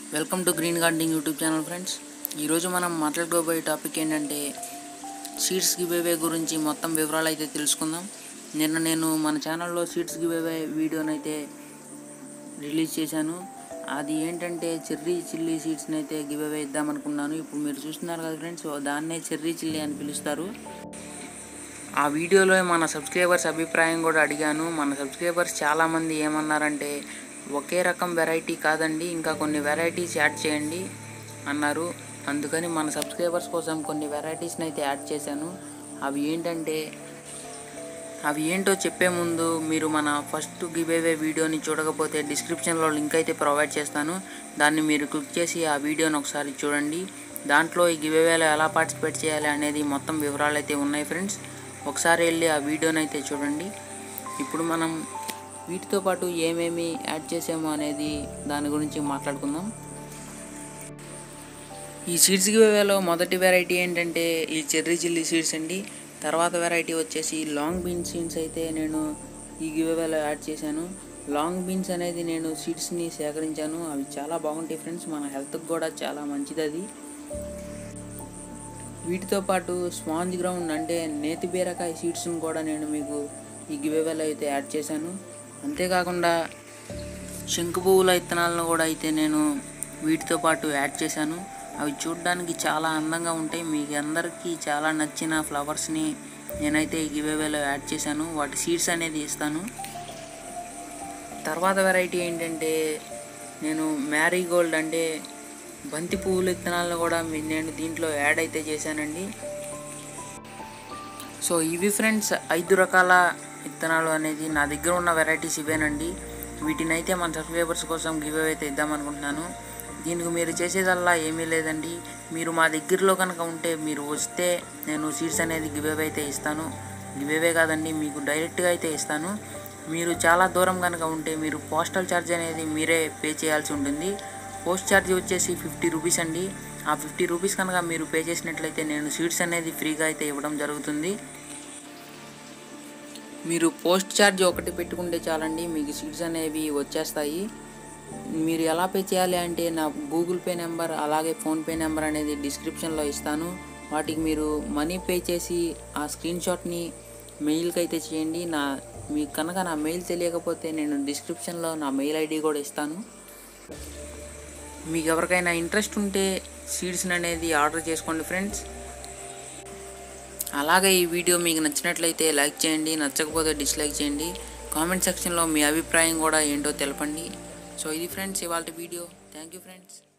welcome to green gardening YouTube channel friends ఈరోజు మనం మాట్లాడుకోబోయే టాపిక్ ఏంటంటే సీడ్స్ గివేవే గురించి మొత్తం వివరాలు అయితే తెలుసుకుందాం నిన్న నేను మన ఛానల్లో సీడ్స్ గివేవే వీడియోని అయితే రిలీజ్ చేశాను అది ఏంటంటే చెర్రీ చిల్లీ సీడ్స్ని అయితే గివేవే ఇద్దామనుకున్నాను ఇప్పుడు మీరు చూస్తున్నారు కదా ఫ్రెండ్స్ దాన్నే చెర్రీ చిల్లీ అని పిలుస్తారు ఆ వీడియోలో మన సబ్స్క్రైబర్స్ అభిప్రాయం కూడా అడిగాను మన సబ్స్క్రైబర్స్ చాలామంది ఏమన్నారంటే ఒకే రకం వెరైటీ కాదండి ఇంకా కొన్ని వెరైటీస్ యాడ్ చేయండి అన్నారు అందుకని మన సబ్స్క్రైబర్స్ కోసం కొన్ని వెరైటీస్ని అయితే యాడ్ చేశాను అవి ఏంటంటే అవి ఏంటో చెప్పే ముందు మీరు మన ఫస్ట్ గివేవే వీడియోని చూడకపోతే డిస్క్రిప్షన్లో లింక్ అయితే ప్రొవైడ్ చేస్తాను దాన్ని మీరు క్లిక్ చేసి ఆ వీడియోని ఒకసారి చూడండి దాంట్లో ఈ గివేవేలో ఎలా పార్టిసిపేట్ చేయాలి అనేది మొత్తం వివరాలు అయితే ఉన్నాయి ఫ్రెండ్స్ ఒకసారి వెళ్ళి ఆ వీడియోని అయితే చూడండి ఇప్పుడు మనం వీటితో పాటు ఏమేమి యాడ్ చేసామో అనేది దాని గురించి మాట్లాడుకుందాం ఈ సీడ్స్ గివేవేలో మొదటి వెరైటీ ఏంటంటే ఈ చెర్రీ చిల్లీ సీడ్స్ అండి తర్వాత వెరైటీ వచ్చేసి లాంగ్ బీన్స్ సీడ్స్ అయితే నేను ఈ గివేవేలో యాడ్ చేశాను లాంగ్ బీన్స్ అనేది నేను సీడ్స్ని సేకరించాను అవి చాలా బాగుంటాయి ఫ్రెండ్స్ మన హెల్త్కి కూడా చాలా మంచిది అది వీటితో పాటు స్పాంజ్ గ్రౌండ్ అంటే నేతి బీరకాయ సీడ్స్ని కూడా నేను మీకు ఈ గివేవేలో అయితే యాడ్ చేశాను అంతేకాకుండా శంకు పువ్వుల విత్తనాలను కూడా అయితే నేను వీటితో పాటు యాడ్ చేశాను అవి చూడడానికి చాలా అందంగా ఉంటాయి మీకు అందరికీ చాలా నచ్చిన ఫ్లవర్స్ని నేనైతే ఈ గివేవేలో యాడ్ చేశాను వాటి సీడ్స్ అనేది ఇస్తాను తర్వాత వెరైటీ ఏంటంటే నేను మ్యారీగోల్డ్ అంటే బంతి పువ్వుల విత్తనాలను కూడా మీ- నేను దీంట్లో యాడ్ అయితే చేశానండి సో ఇవి ఫ్రెండ్స్ ఐదు రకాల విత్తనాలు అనేది నా దగ్గర ఉన్న వెరైటీస్ ఇవేనండి వీటిని అయితే మన సబ్స్క్రైబర్స్ కోసం గివ్ అయితే ఇద్దామనుకుంటున్నాను దీనికి మీరు చేసేదల్లా ఏమీ లేదండి మీరు మా దగ్గరలో కనుక ఉంటే మీరు వస్తే నేను సీడ్స్ అనేది గివ్ అయితే ఇస్తాను గివ్ కాదండి మీకు డైరెక్ట్గా అయితే ఇస్తాను మీరు చాలా దూరం కనుక ఉంటే మీరు పోస్టల్ ఛార్జ్ అనేది మీరే పే చేయాల్సి ఉంటుంది పోస్ట్ ఛార్జ్ వచ్చేసి ఫిఫ్టీ రూపీస్ అండి ఆ ఫిఫ్టీ రూపీస్ కనుక మీరు పే చేసినట్లయితే నేను సీడ్స్ అనేది ఫ్రీగా అయితే ఇవ్వడం జరుగుతుంది మీరు పోస్ట్ ఛార్జ్ ఒకటి పెట్టుకుంటే చాలండి మీకు సీడ్స్ అనేవి వచ్చేస్తాయి మీరు ఎలా పే చేయాలి అంటే నా గూగుల్ పే నెంబర్ అలాగే ఫోన్పే నెంబర్ అనేది డిస్క్రిప్షన్లో ఇస్తాను వాటికి మీరు మనీ పే చేసి ఆ స్క్రీన్ షాట్ని మెయిల్కి అయితే చేయండి నా మీకు కనుక నా మెయిల్ తెలియకపోతే నేను డిస్క్రిప్షన్లో నా మెయిల్ ఐడి కూడా ఇస్తాను మీకు ఎవరికైనా ఇంట్రెస్ట్ ఉంటే సీడ్స్ అనేది ఆర్డర్ చేసుకోండి ఫ్రెండ్స్ అలాగే ఈ వీడియో మీకు నచ్చినట్లయితే లైక్ చేయండి నచ్చకపోతే డిస్లైక్ చేయండి కామెంట్ సెక్షన్లో మీ అభిప్రాయం కూడా ఏంటో తెలపండి సో ఇది ఫ్రెండ్స్ ఇవాళ వీడియో థ్యాంక్ యూ ఫ్రెండ్స్